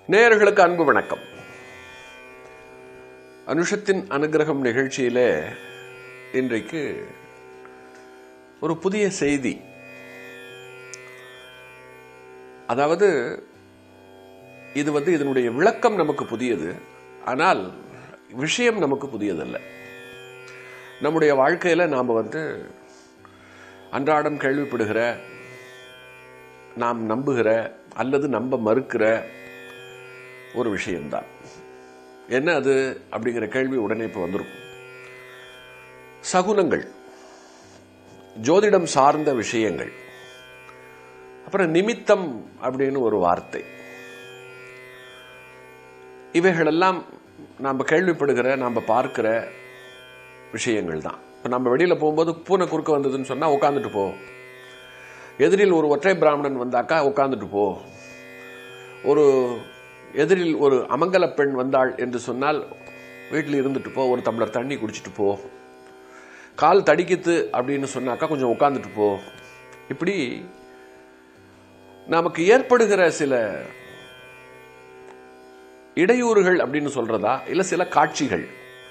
நேயர்களுக்கு அன்பு வணக்கம் அனுஷத்தின் அனுகிரகம் நிகழ்ச்சியிலே இன்றைக்கு ஒரு புதிய செய்தி அதாவது இது வந்து இதனுடைய விளக்கம் நமக்கு புதியது ஆனால் விஷயம் நமக்கு புதியதல்ல நம்முடைய வாழ்க்கையில நாம் வந்து அன்றாடம் கேள்விப்படுகிற நாம் நம்புகிற அல்லது நம்ப மறுக்கிற ஒரு விஷயம்தான் என்ன அது அப்படிங்கிற கேள்வி உடனே இப்போ வந்திருக்கும் சகுனங்கள் ஜோதிடம் சார்ந்த விஷயங்கள் அப்புறம் நிமித்தம் அப்படின்னு ஒரு வார்த்தை இவைகளெல்லாம் நாம் கேள்விப்படுகிற நாம் பார்க்கிற விஷயங்கள் தான் இப்போ நம்ம வெளியில் போகும்போது பூனை குறுக்க வந்ததுன்னு சொன்னால் உட்காந்துட்டு போ எதிரில் ஒரு ஒற்றை பிராமணன் வந்தாக்கா உட்காந்துட்டு போ ஒரு எதிரில் ஒரு அமங்கல பெண் வந்தாள் என்று சொன்னால் வீட்டில் இருந்துட்டு போ ஒரு டம்ளர் தண்ணி குடிச்சிட்டு போ கால் தடிக்குது அப்படின்னு சொன்னாக்கா கொஞ்சம் உட்காந்துட்டு போ இப்படி நமக்கு ஏற்படுகிற சில இடையூறுகள் அப்படின்னு சொல்றதா இல்ல சில காட்சிகள்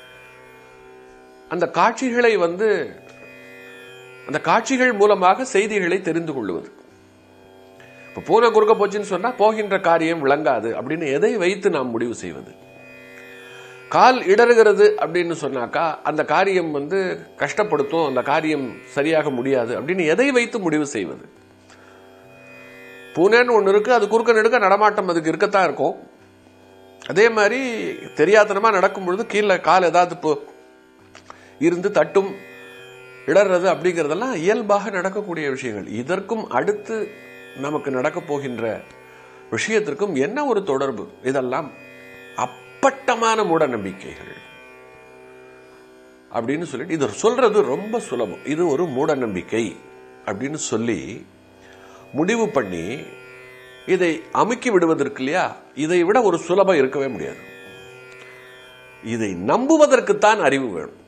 அந்த காட்சிகளை வந்து அந்த காட்சிகள் மூலமாக செய்திகளை தெரிந்து கொள்வது இப்போ பூனை குறுக்க போச்சுன்னு சொன்னா போகின்ற காரியம் விளங்காது அப்படின்னு எதை வைத்து நாம் முடிவு செய்வது கால் இடறுகிறது அப்படின்னு சொன்னாக்கா அந்த காரியம் வந்து கஷ்டப்படுத்தும் அந்த காரியம் சரியாக முடியாது அப்படின்னு எதை வைத்து முடிவு செய்வது பூனைன்னு ஒன்று இருக்கு அது குறுக்க நெடுக்க நடமாட்டம் அதுக்கு இருக்கத்தான் இருக்கும் அதே மாதிரி தெரியாதனமா நடக்கும் பொழுது கீழே கால் ஏதாவது இப்போ இருந்து தட்டும் இடர்றது அப்படிங்கிறதெல்லாம் இயல்பாக நடக்கக்கூடிய விஷயங்கள் இதற்கும் அடுத்து நமக்கு நடக்க போகின்ற விஷயத்திற்கும் என்ன ஒரு தொடர்பு இதெல்லாம் அப்பட்டமான மூட நம்பிக்கைகள் அப்படின்னு சொல்லிட்டு இது சொல்றது ரொம்ப சுலபம் இது ஒரு மூட நம்பிக்கை அப்படின்னு சொல்லி முடிவு பண்ணி இதை அமுக்கி விடுவதற்கு இல்லையா இதை விட ஒரு சுலபம் இருக்கவே முடியாது இதை நம்புவதற்குத்தான் அறிவு வேணும்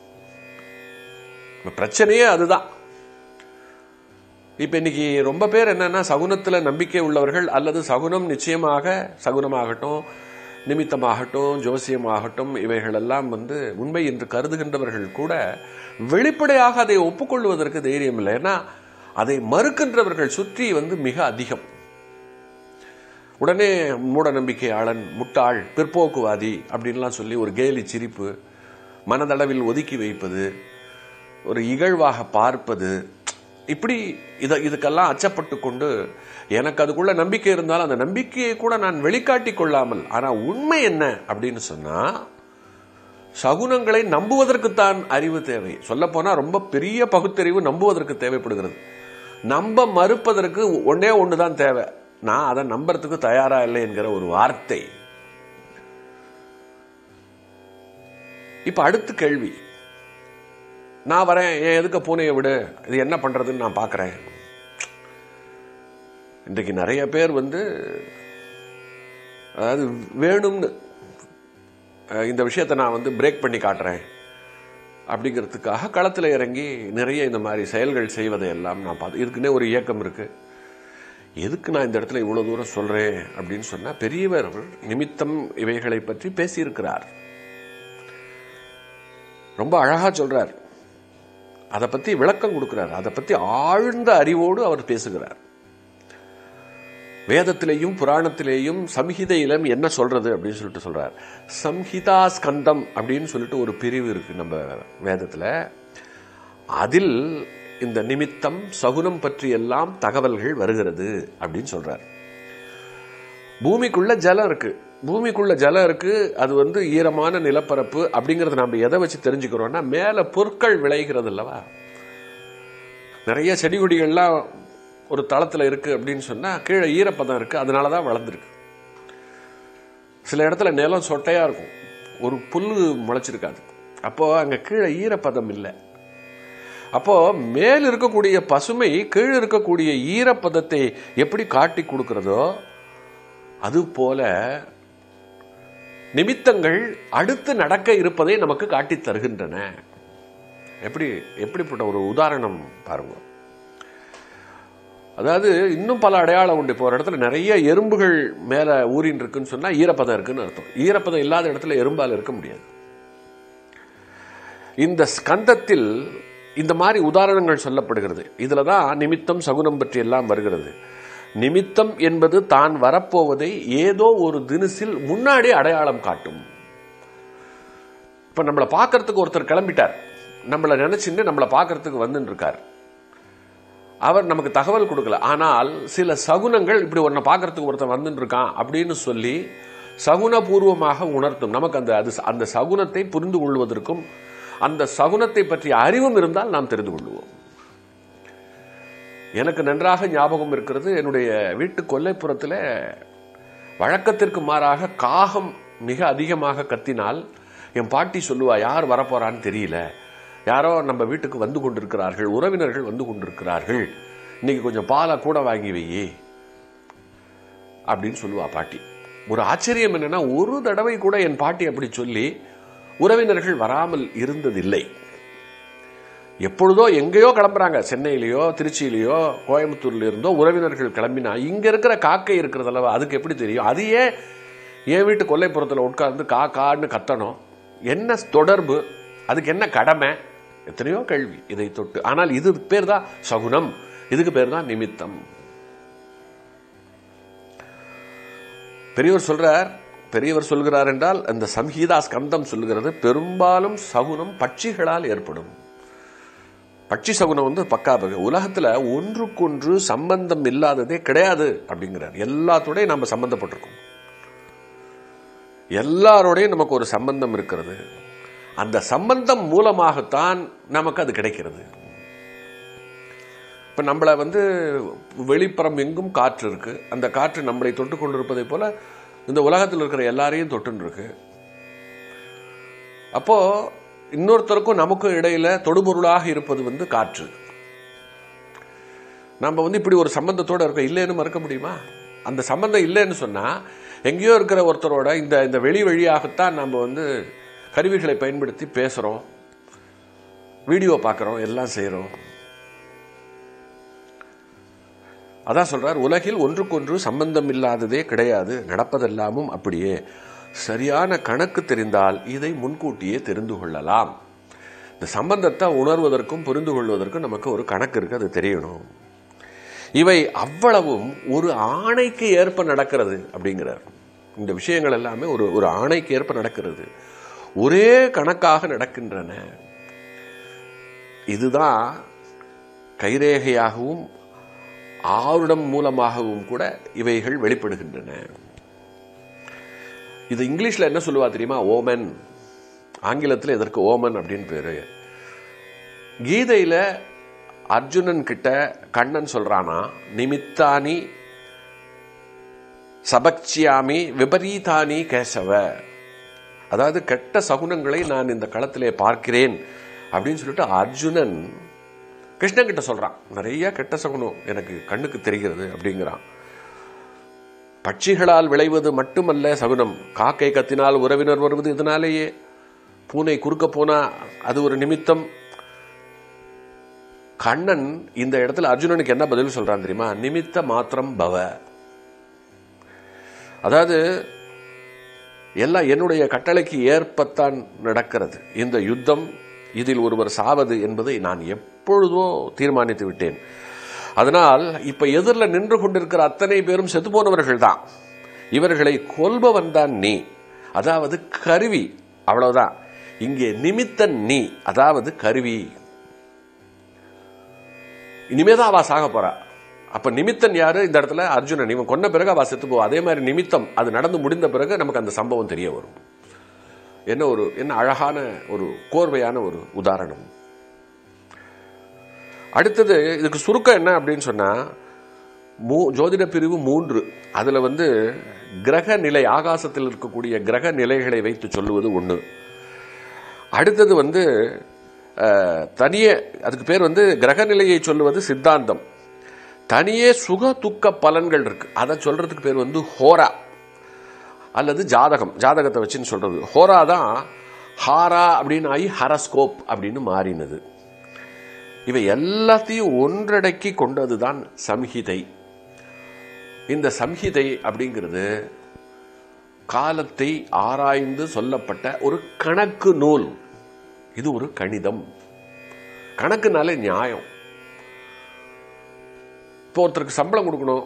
பிரச்சனையே அதுதான் இப்ப இன்னைக்கு ரொம்ப பேர் என்னன்னா சகுனத்துல நம்பிக்கை உள்ளவர்கள் அல்லது சகுனம் நிச்சயமாக சகுனமாகட்டும் நிமித்தமாகட்டும் ஜோசியமாகட்டும் இவைகளெல்லாம் வந்து உண்மை என்று கருதுகின்றவர்கள் கூட வெளிப்படையாக அதை ஒப்புக்கொள்வதற்கு தைரியம் இல்லை ஏன்னா அதை மறுக்கின்றவர்கள் சுற்றி வந்து மிக அதிகம் உடனே மூட நம்பிக்கையாளன் முட்டாள் பிற்போக்குவாதி அப்படின்லாம் சொல்லி ஒரு கேலி சிரிப்பு மனதளவில் ஒதுக்கி வைப்பது ஒரு இகழ்வாக பார்ப்பது இப்படி இத இதுக்கெல்லாம் அச்சப்பட்டு கொண்டு எனக்கு அதுக்குள்ள நம்பிக்கை இருந்தாலும் அந்த நம்பிக்கையை கூட நான் வெளிக்காட்டி கொள்ளாமல் ஆனா உண்மை என்ன அப்படின்னு சொன்னா சகுனங்களை நம்புவதற்குத்தான் அறிவு தேவை சொல்ல போனா ரொம்ப பெரிய பகுத்தறிவு நம்புவதற்கு தேவைப்படுகிறது நம்ப மறுப்பதற்கு ஒன்னே ஒண்ணுதான் தேவை நான் அதை நம்புறதுக்கு தயாரா இல்லை என்கிற ஒரு வார்த்தை இப்ப அடுத்த கேள்வி நான் வரேன் ஏன் எதுக்கு பூனையை விடு இது என்ன பண்றதுன்னு நான் பார்க்கறேன் இன்றைக்கு நிறைய பேர் வந்து அதாவது வேணும்னு இந்த விஷயத்தை நான் வந்து பிரேக் பண்ணி காட்டுறேன் அப்படிங்கிறதுக்காக களத்தில் இறங்கி நிறைய இந்த மாதிரி செயல்கள் செய்வதை எல்லாம் நான் பார்த்து இதுக்குன்னே ஒரு இயக்கம் இருக்கு எதுக்கு நான் இந்த இடத்துல இவ்வளவு தூரம் சொல்றேன் அப்படின்னு சொன்னா பெரியவர் நிமித்தம் இவைகளை பற்றி பேசியிருக்கிறார் ரொம்ப அழகா சொல்றார் அதை பத்தி விளக்கம் கொடுக்கிறார் அதை பத்தி ஆழ்ந்த அறிவோடு அவர் பேசுகிறார் வேதத்திலேயும் புராணத்திலேயும் சம்ஹிதையிலும் என்ன சொல்றது அப்படின்னு சொல்லிட்டு சொல்றார் சம்ஹிதா ஸ்கந்தம் அப்படின்னு சொல்லிட்டு ஒரு பிரிவு இருக்கு நம்ம வேதத்துல அதில் இந்த நிமித்தம் சகுனம் பற்றி எல்லாம் தகவல்கள் வருகிறது அப்படின்னு சொல்றார் பூமிக்குள்ள ஜலம் இருக்கு பூமிக்குள்ள ஜலம் இருக்கு அது வந்து ஈரமான நிலப்பரப்பு அப்படிங்கறத நம்ம எதை வச்சு தெரிஞ்சுக்கிறோம்னா மேல பொருட்கள் விளைகிறது அல்லவா நிறைய செடி கொடிகள்லாம் ஒரு தளத்துல இருக்கு அப்படின்னு சொன்னா கீழே ஈரப்பதம் இருக்கு அதனாலதான் வளர்ந்துருக்கு சில இடத்துல நிலம் சொட்டையா இருக்கும் ஒரு புல்லு முளைச்சிருக்காது அப்போ அங்க கீழே ஈரப்பதம் இல்லை அப்போ மேல் இருக்கக்கூடிய பசுமை கீழே இருக்கக்கூடிய ஈரப்பதத்தை எப்படி காட்டி கொடுக்கிறதோ அது போல நிமித்தங்கள் அடுத்து நடக்க இருப்பதை நமக்கு காட்டித் தருகின்றன எப்படி எப்படிப்பட்ட ஒரு உதாரணம் பாருங்க அதாவது இன்னும் பல அடையாளம் உண்டு இப்போ ஒரு இடத்துல நிறைய எறும்புகள் மேல ஊறின் இருக்குன்னு சொன்னா ஈரப்பதம் இருக்குன்னு அர்த்தம் ஈரப்பதம் இல்லாத இடத்துல எறும்பால் இருக்க முடியாது இந்த ஸ்கந்தத்தில் இந்த மாதிரி உதாரணங்கள் சொல்லப்படுகிறது இதுல தான் நிமித்தம் சகுனம் பற்றி எல்லாம் வருகிறது நிமித்தம் என்பது தான் வரப்போவதை ஏதோ ஒரு தினசில் முன்னாடி அடையாளம் காட்டும் இப்ப நம்மளை பார்க்கறதுக்கு ஒருத்தர் கிளம்பிட்டார் நம்மளை நினைச்சுட்டு நம்மளை பார்க்கறதுக்கு வந்துட்டு இருக்கார் அவர் நமக்கு தகவல் கொடுக்கல ஆனால் சில சகுனங்கள் இப்படி உன்னை பார்க்கறதுக்கு ஒருத்தன் வந்துட்டு இருக்கான் அப்படின்னு சொல்லி சகுனபூர்வமாக உணர்த்தும் நமக்கு அந்த அது அந்த சகுனத்தை புரிந்து கொள்வதற்கும் அந்த சகுனத்தை பற்றிய அறிவும் இருந்தால் நாம் தெரிந்து கொள்வோம் எனக்கு நன்றாக ஞாபகம் இருக்கிறது என்னுடைய வீட்டு கொல்லைப்புறத்தில் வழக்கத்திற்கு மாறாக காகம் மிக அதிகமாக கத்தினால் என் பாட்டி சொல்லுவா யார் வரப்போறான்னு தெரியல யாரோ நம்ம வீட்டுக்கு வந்து கொண்டிருக்கிறார்கள் உறவினர்கள் வந்து கொண்டிருக்கிறார்கள் இன்னைக்கு கொஞ்சம் பாலை கூட வாங்கி வையே அப்படின்னு சொல்லுவா பாட்டி ஒரு ஆச்சரியம் என்னன்னா ஒரு தடவை கூட என் பாட்டி அப்படி சொல்லி உறவினர்கள் வராமல் இருந்ததில்லை எப்பொழுதோ எங்கேயோ கிளம்புறாங்க சென்னையிலயோ திருச்சியிலயோ கோயம்புத்தூர்ல இருந்தோ உறவினர்கள் கிளம்பினா இங்க இருக்கிற காக்கை இருக்கிறது அல்லவா அதுக்கு எப்படி தெரியும் அது ஏன் என் வீட்டு கொல்லைப்புறத்தில் உட்கார்ந்து கா கான்னு கத்தணும் என்ன தொடர்பு அதுக்கு என்ன கடமை எத்தனையோ கேள்வி இதை தொட்டு ஆனால் இது பேர் தான் சகுனம் இதுக்கு பேர் தான் நிமித்தம் பெரியவர் சொல்றார் பெரியவர் சொல்கிறார் என்றால் அந்த சம்ஹீதா ஸ்கந்தம் சொல்லுகிறது பெரும்பாலும் சகுனம் பட்சிகளால் ஏற்படும் பட்சி சகுனம் வந்து பக்காபக உலகத்துல ஒன்றுக்கொன்று சம்பந்தம் இல்லாததே கிடையாது அப்படிங்கிறார் எல்லாத்தோடய நம்ம சம்பந்தப்பட்டிருக்கோம் எல்லாரோடையும் நமக்கு ஒரு சம்பந்தம் இருக்கிறது அந்த சம்பந்தம் மூலமாகத்தான் நமக்கு அது கிடைக்கிறது இப்ப நம்மள வந்து வெளிப்புறம் எங்கும் காற்று இருக்கு அந்த காற்று நம்மளை தொட்டு கொண்டிருப்பதை போல இந்த உலகத்தில் இருக்கிற எல்லாரையும் தொட்டுன்னு இருக்கு அப்போ இன்னொருத்தருக்கும் நமக்கும் இடையில தொடுபொருளாக இருப்பது வந்து காற்று நம்ம வந்து இப்படி ஒரு சம்பந்தத்தோட இருக்கோம் இல்லைன்னு மறுக்க முடியுமா அந்த சம்பந்தம் இல்லைன்னு சொன்னா எங்கேயோ இருக்கிற ஒருத்தரோட இந்த இந்த வெளி வழியாகத்தான் நம்ம வந்து கருவிகளை பயன்படுத்தி பேசுறோம் வீடியோ பார்க்குறோம் எல்லாம் செய்கிறோம் அதான் சொல்றார் உலகில் ஒன்றுக்கொன்று சம்பந்தம் இல்லாததே கிடையாது நடப்பதெல்லாமும் அப்படியே சரியான கணக்கு தெரிந்தால் இதை முன்கூட்டியே தெரிந்து கொள்ளலாம் இந்த சம்பந்தத்தை உணர்வதற்கும் புரிந்து கொள்வதற்கும் நமக்கு ஒரு கணக்கு இருக்கு அது தெரியணும் இவை அவ்வளவும் ஒரு ஆணைக்கு ஏற்ப நடக்கிறது அப்படிங்கிறார் இந்த விஷயங்கள் எல்லாமே ஒரு ஒரு ஆணைக்கு ஏற்ப நடக்கிறது ஒரே கணக்காக நடக்கின்றன இதுதான் கைரேகையாகவும் ஆருடம் மூலமாகவும் கூட இவைகள் வெளிப்படுகின்றன இது இங்கிலீஷ்ல என்ன சொல்லுவா தெரியுமா ஓமன் ஆங்கிலத்தில் இதற்கு ஓமன் அப்படின்னு பேரு கீதையில அர்ஜுனன் கிட்ட கண்ணன் சொல்றானா நிமித்தானி சபக்சியாமி விபரீதானி கேசவ அதாவது கெட்ட சகுனங்களை நான் இந்த களத்திலே பார்க்கிறேன் அப்படின்னு சொல்லிட்டு அர்ஜுனன் கிருஷ்ணன் கிட்ட சொல்றான் நிறைய கெட்ட சகுனம் எனக்கு கண்ணுக்கு தெரிகிறது அப்படிங்கிறான் பட்சிகளால் விளைவது மட்டுமல்ல சகுனம் காக்கை கத்தினால் உறவினர் வருவது இதனாலேயே பூனை குறுக்க போனா அது ஒரு நிமித்தம் கண்ணன் இந்த இடத்துல அர்ஜுனனுக்கு என்ன பதில் சொல்றான் தெரியுமா நிமித்த மாத்திரம் பவ அதாவது எல்லாம் என்னுடைய கட்டளைக்கு ஏற்பத்தான் நடக்கிறது இந்த யுத்தம் இதில் ஒருவர் சாவது என்பதை நான் எப்பொழுதோ தீர்மானித்து விட்டேன் அதனால் இப்ப எதிரில் நின்று கொண்டிருக்கிற அத்தனை பேரும் செத்து போனவர்கள் தான் இவர்களை கொல்பவன் தான் நீ அதாவது கருவி அவ்வளவுதான் இங்கே நிமித்தன் நீ அதாவது கருவி இனிமேதான் அவ சாக போறா அப்ப நிமித்தன் யாரு இந்த இடத்துல அர்ஜுனன் இவன் கொன்ன பிறகு அவ செத்து போவா அதே மாதிரி நிமித்தம் அது நடந்து முடிந்த பிறகு நமக்கு அந்த சம்பவம் தெரிய வரும் என்ன ஒரு என்ன அழகான ஒரு கோர்வையான ஒரு உதாரணம் அடுத்தது இதுக்கு சுருக்கம் என்ன அப்படின்னு சொன்னா மூ ஜோதிட பிரிவு மூன்று அதுல வந்து கிரக நிலை ஆகாசத்தில் இருக்கக்கூடிய கிரக நிலைகளை வைத்து சொல்லுவது ஒண்ணு அடுத்தது வந்து அஹ், தனியே அதுக்கு பேர் வந்து கிரக நிலையை சொல்லுவது சித்தாந்தம் தனியே சுக துக்க பலன்கள் இருக்கு அதை சொல்றதுக்கு பேர் வந்து ஹோரா அல்லது ஜாதகம் ஜாதகத்தை வச்சுன்னு சொல்றது ஹோரா தான் ஹாரா அப்படின்னு ஆகி ஹரஸ்கோப் அப்படின்னு மாறினது இவை எல்லாத்தையும் ஒன்றடக்கி கொண்டதுதான் சம்ஹிதை இந்த சம்ஹிதை அப்படிங்கிறது காலத்தை ஆராய்ந்து சொல்லப்பட்ட ஒரு கணக்கு நூல் இது ஒரு கணிதம் கணக்குனாலே நியாயம் இப்போ ஒருத்தருக்கு சம்பளம் கொடுக்கணும்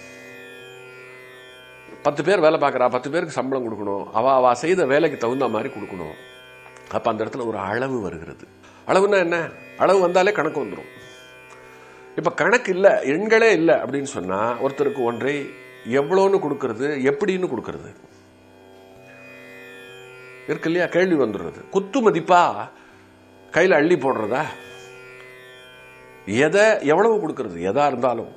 பத்து பேர் வேலை பார்க்குறா பத்து பேருக்கு சம்பளம் கொடுக்கணும் அவ அவ செய்த வேலைக்கு தகுந்த மாதிரி கொடுக்கணும் அப்போ அந்த இடத்துல ஒரு அளவு வருகிறது அளவுன்னா என்ன அளவு வந்தாலே கணக்கு வந்துடும் இப்போ கணக்கு இல்லை எண்களே இல்லை அப்படின்னு சொன்னால் ஒருத்தருக்கு ஒன்றை எவ்வளோன்னு கொடுக்கறது எப்படின்னு கொடுக்கறது இருக்கு இல்லையா கேள்வி வந்துடுறது குத்து மதிப்பா கையில் அள்ளி போடுறதா எதை எவ்வளவு கொடுக்கறது எதா இருந்தாலும்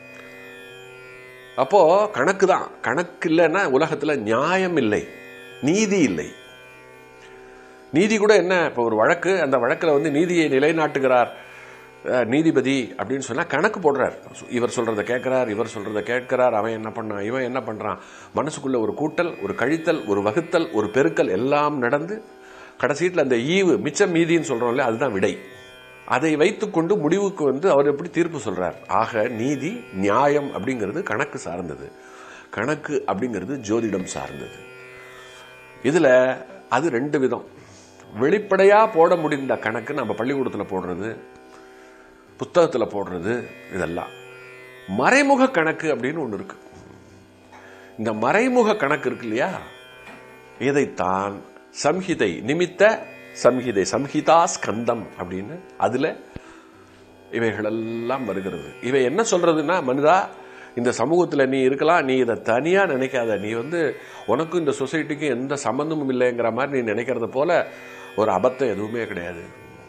அப்போ கணக்கு தான் கணக்கு இல்லைன்னா உலகத்துல நியாயம் இல்லை நீதி இல்லை நீதி கூட என்ன இப்போ ஒரு வழக்கு அந்த வழக்கில் வந்து நீதியை நிலைநாட்டுகிறார் அஹ், நீதிபதி அப்படின்னு சொன்னா கணக்கு போடுறார் இவர் சொல்றதை கேட்கிறார் இவர் சொல்றதை கேட்கிறார் அவன் என்ன பண்ணான் இவன் என்ன பண்றான் மனசுக்குள்ள ஒரு கூட்டல் ஒரு கழித்தல் ஒரு வகுத்தல் ஒரு பெருக்கல் எல்லாம் நடந்து கடைசீட்டில் அந்த ஈவு மிச்சம் மீதின்னு சொல்றோம்ல அதுதான் விடை அதை வைத்துக்கொண்டு முடிவுக்கு வந்து அவர் எப்படி தீர்ப்பு சொல்றார் ஆக நீதி நியாயம் அப்படிங்கிறது கணக்கு சார்ந்தது கணக்கு அப்படிங்கிறது ஜோதிடம் சார்ந்தது இதுல அது ரெண்டு விதம் வெளிப்படையா போட முடிந்த கணக்கு நம்ம பள்ளிக்கூடத்தில் போடுறது புத்தகத்தில் போடுறது இதெல்லாம் மறைமுக கணக்கு அப்படின்னு ஒன்று இருக்கு இந்த மறைமுக கணக்கு இருக்கு இல்லையா இதைத்தான் சம்ஹிதை நிமித்த சம்ஹிதை சம்ஹிதா ஸ்கந்தம் அப்படின்னு அதுல இவைகளெல்லாம் வருகிறது இவை என்ன சொல்றதுன்னா மனிதா இந்த சமூகத்துல நீ இருக்கலாம் நீ இதை தனியா நினைக்காத நீ வந்து உனக்கும் இந்த சொசைட்டிக்கும் எந்த சம்பந்தமும் இல்லைங்கிற மாதிரி நீ நினைக்கிறது போல ஒரு அபத்தம் எதுவுமே கிடையாது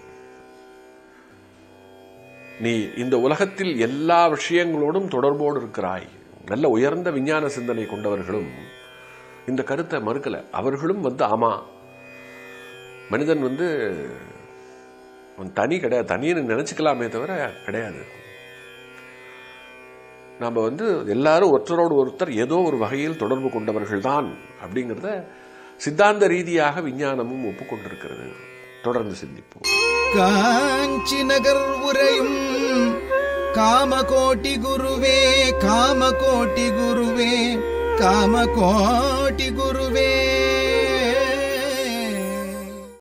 நீ இந்த உலகத்தில் எல்லா விஷயங்களோடும் தொடர்போடு இருக்கிறாய் நல்ல உயர்ந்த விஞ்ஞான சிந்தனை கொண்டவர்களும் இந்த கருத்தை மறுக்கல அவர்களும் வந்து ஆமா மனிதன் வந்து அவன் தனி கிடையாது தனின்னு நினைச்சுக்கலாமே தவிர கிடையாது நாம வந்து எல்லாரும் ஒருத்தரோடு ஒருத்தர் ஏதோ ஒரு வகையில் தொடர்பு கொண்டவர்கள் தான் அப்படிங்கிறத சித்தாந்த ரீதியாக விஞ்ஞானமும் ஒப்புக்கொண்டிருக்கிறது தொடர்ந்து சிந்திப்போம் காஞ்சி நகர் உரையும் காமகோட்டி குருவே காமகோட்டி குருவே காமகோட்டி குருவே